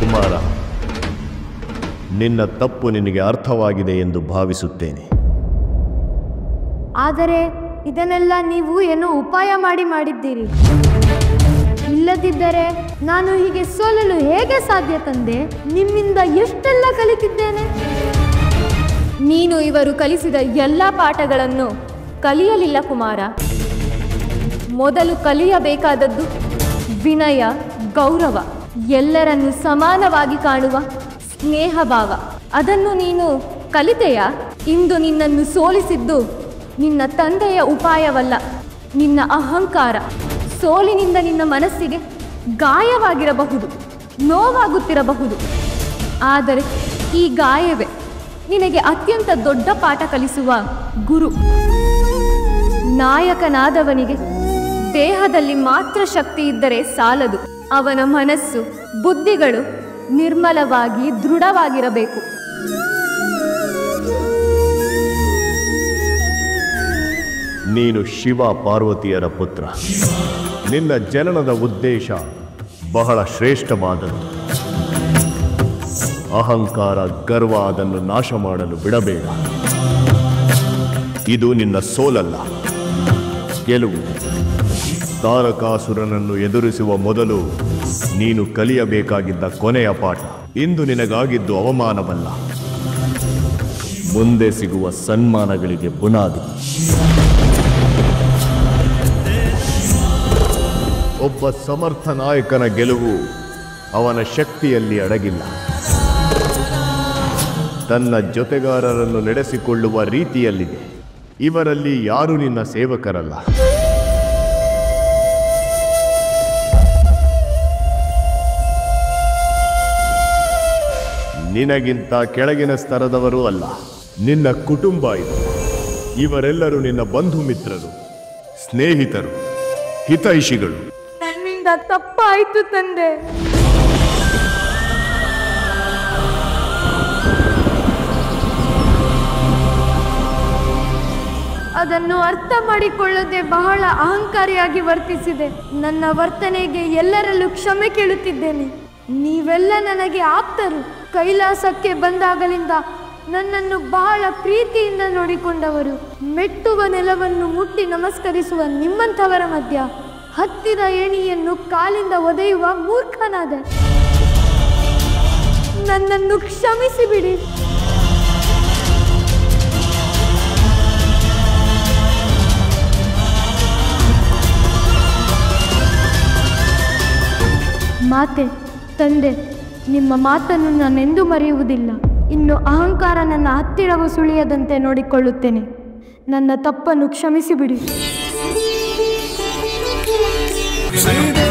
ಕುಮಾರ ನಿನ್ನ ತಪ್ಪು ನಿನಗೆ ಅರ್ಥವಾಗಿದೆ ಎಂದು ಭಾವಿಸುತ್ತೇನೆ ಆದರೆ ಇದನ್ನೆಲ್ಲ ನೀವು ಏನೋ ಉಪಾಯ ಮಾಡಿ ಮಾಡಿದ್ದೀರಿ ಇಲ್ಲದಿದ್ದರೆ ನಾನು ಹೀಗೆ ಸೋಲಲು ಹೇಗೆ ಸಾಧ್ಯ ತಂದೆ ನಿಮ್ಮಿಂದ ಎಷ್ಟೆಲ್ಲ ಕಲಿತಿದ್ದೇನೆ ನೀನು ಇವರು ಕಲಿಸಿದ ಎಲ್ಲ ಪಾಠಗಳನ್ನು ಕಲಿಯಲಿಲ್ಲ ಕುಮಾರ ಮೊದಲು ಕಲಿಯಬೇಕಾದದ್ದು ವಿನಯ ಗೌರವ ಎಲ್ಲರನ್ನು ಸಮಾನವಾಗಿ ಕಾಣುವ ಸ್ನೇಹ ಭಾವ ಅದನ್ನು ನೀನು ಕಲಿತೆಯಾ ಇಂದು ನಿನ್ನನ್ನು ಸೋಲಿಸಿದ್ದು ನಿನ್ನ ತಂದೆಯ ಉಪಾಯವಲ್ಲ ನಿನ್ನ ಅಹಂಕಾರ ಸೋಲಿನಿಂದ ನಿನ್ನ ಮನಸ್ಸಿಗೆ ಗಾಯವಾಗಿರಬಹುದು ನೋವಾಗುತ್ತಿರಬಹುದು ಆದರೆ ಈ ಗಾಯವೇ ನಿನಗೆ ಅತ್ಯಂತ ದೊಡ್ಡ ಪಾಠ ಕಲಿಸುವ ಗುರು ನಾಯಕನಾದವನಿಗೆ ದೇಹದಲ್ಲಿ ಮಾತ್ರ ಶಕ್ತಿ ಇದ್ದರೆ ಸಾಲದು ಅವನ ಮನಸ್ಸು ಬುದ್ಧಿಗಳು ನಿರ್ಮಲವಾಗಿ ದೃಢವಾಗಿರಬೇಕು ನೀನು ಶಿವ ಪಾರ್ವತಿಯರ ಪುತ್ರ ನಿನ್ನ ಜನನದ ಉದ್ದೇಶ ಬಹಳ ಶ್ರೇಷ್ಠವಾದದ್ದು ಅಹಂಕಾರ ಗರ್ವ ಅದನ್ನು ನಾಶ ಮಾಡಲು ಬಿಡಬೇಡ ಇದು ನಿನ್ನ ಸೋಲಲ್ಲ ಗೆಲುವು ತಾರಕಾಸುರನನ್ನು ಎದುರಿಸುವ ಮೊದಲು ನೀನು ಕಲಿಯಬೇಕಾಗಿದ್ದ ಕೊನೆಯ ಪಾಠ ಇಂದು ನಿನಗಾಗಿದ್ದು ಅವಮಾನವಲ್ಲ ಮುಂದೆ ಸಿಗುವ ಸನ್ಮಾನಗಳಿಗೆ ಬುನಾದಿ ಒಬ್ಬ ಸಮರ್ಥ ನಾಯಕನ ಗೆಲುವು ಅವನ ಶಕ್ತಿಯಲ್ಲಿ ಅಡಗಿಲ್ಲ ತನ್ನ ಜೊತೆಗಾರರನ್ನು ನಡೆಸಿಕೊಳ್ಳುವ ರೀತಿಯಲ್ಲಿದೆ ಇವರಲ್ಲಿ ಯಾರು ನಿನ್ನ ಸೇವಕರಲ್ಲ ನಿನಗಿಂತ ಕೆಳಗಿನ ಸ್ತರದವರೂ ಅಲ್ಲ ನಿನ್ನ ಕುಟುಂಬ ಇದು ಇವರೆಲ್ಲರೂ ನಿನ್ನ ಬಂಧು ಮಿತ್ರರು ಸ್ನೇಹಿತರು ಹಿತೈಷಿಗಳು ನನ್ನಿಂದ ತಪ್ಪಾಯಿತು ತಂದೆ ಅದನ್ನು ಅರ್ಥ ಮಾಡಿಕೊಳ್ಳದೆ ಬಹಳ ಅಹಂಕಾರಿಯಾಗಿ ವರ್ತಿಸಿದೆ ನನ್ನ ವರ್ತನೆಗೆ ಎಲ್ಲರಲ್ಲೂ ಕ್ಷಮೆ ಕೇಳುತ್ತಿದ್ದೇನೆ ನೀವೆಲ್ಲ ನನಗೆ ಆಪ್ತರು ಕೈಲಾಸಕ್ಕೆ ಬಂದಾಗಲಿಂದ ನನ್ನನ್ನು ಬಹಳ ಪ್ರೀತಿಯಿಂದ ನೋಡಿಕೊಂಡವರು ಮೆಟ್ಟುವ ನೆಲವನ್ನು ಮುಟ್ಟಿ ನಮಸ್ಕರಿಸುವ ನಿಮ್ಮಂಥವರ ಮಧ್ಯ ಹತ್ತಿದ ಏಣಿಯನ್ನು ಕಾಲಿಂದ ಒದೆಯುವ ಮೂರ್ಖನಾದೆ ನನ್ನನ್ನು ಕ್ಷಮಿಸಿ ಬಿಡಿ ಮಾತೆ ತಂದೆ ನಿಮ್ಮ ಮಾತನ್ನು ನಾನೆಂದೂ ಮರೆಯುವುದಿಲ್ಲ ಇನ್ನು ಅಹಂಕಾರ ನನ್ನ ಹತ್ತಿರವೂ ಸುಳಿಯದಂತೆ ನೋಡಿಕೊಳ್ಳುತ್ತೇನೆ ನನ್ನ ತಪ್ಪನ್ನು ಕ್ಷಮಿಸಿಬಿಡಿ ಶ್ರೀದೇವಿ